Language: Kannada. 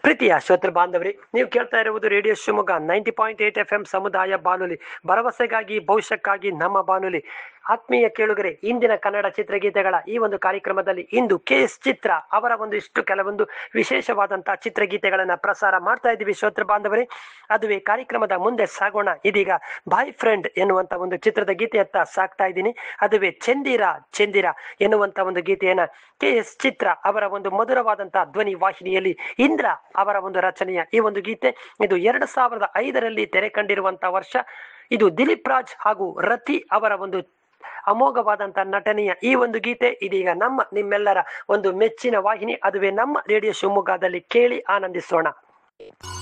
ಪ್ರೀತಿಯ ಶ್ರೋತೃ ಬಾಂಧವರಿ ನೀವು ಕೇಳ್ತಾ ಇರುವುದು radio Shivamogga ninety point eight F M ಸಮುದಾಯ ಬಾನುಲಿ ಭರವಸೆಗಾಗಿ ಭವಿಷ್ಯಕ್ಕಾಗಿ ನಮ್ಮ ಬಾನುಲಿ ಆತ್ಮೀಯ ಕೇಳುಗರೆ ಇಂದಿನ ಕನ್ನಡ ಚಿತ್ರಗೀತೆಗಳ ಈ ಒಂದು ಕಾರ್ಯಕ್ರಮದಲ್ಲಿ ಇಂದು ಕೆ ಎಸ್ ಚಿತ್ರ ಅವರ ಒಂದು ಇಷ್ಟು ಕೆಲವೊಂದು ವಿಶೇಷವಾದಂತಹ ಚಿತ್ರಗೀತೆಗಳನ್ನ ಪ್ರಸಾರ ಮಾಡ್ತಾ ಇದ್ದೀವಿ ಶ್ರೋತೃ ಬಾಂಧವರೇ ಅದುವೇ ಕಾರ್ಯಕ್ರಮದ ಮುಂದೆ ಸಾಗೋಣ ಇದೀಗ ಬಾಯ್ ಫ್ರೆಂಡ್ ಎನ್ನುವಂತ ಒಂದು ಚಿತ್ರದ ಗೀತೆಯತ್ತ ಸಾಕ್ತಾ ಇದ್ದೀನಿ ಅದುವೇ ಚಂದಿರ ಚಂದಿರ ಎನ್ನುವಂತ ಒಂದು ಗೀತೆಯನ್ನ ಕೆ ಎಸ್ ಚಿತ್ರ ಅವರ ಒಂದು ಮಧುರವಾದಂತಹ ಧ್ವನಿ ವಾಹಿನಿಯಲ್ಲಿ ಇಂದ್ರ ಅವರ ಒಂದು ರಚನೆಯ ಈ ಒಂದು ಗೀತೆ ಇದು ಎರಡು ಸಾವಿರದ ಐದರಲ್ಲಿ ತೆರೆ ಕಂಡಿರುವಂತಹ ವರ್ಷ ಇದು ದಿಲೀಪ್ ರಾಜ್ ಹಾಗೂ ರತಿ ಅವರ ಒಂದು ಅಮೋಘವಾದಂತಹ ನಟನೆಯ ಈ ಒಂದು ಗೀತೆ ಇದೀಗ ನಮ್ಮ ನಿಮ್ಮೆಲ್ಲರ ಒಂದು ಮೆಚ್ಚಿನ ವಾಹಿನಿ ಅದುವೇ ನಮ್ಮ ರೇಡಿಯೋ ಶಿವಮೊಗ್ಗದಲ್ಲಿ ಕೇಳಿ ಆನಂದಿಸೋಣ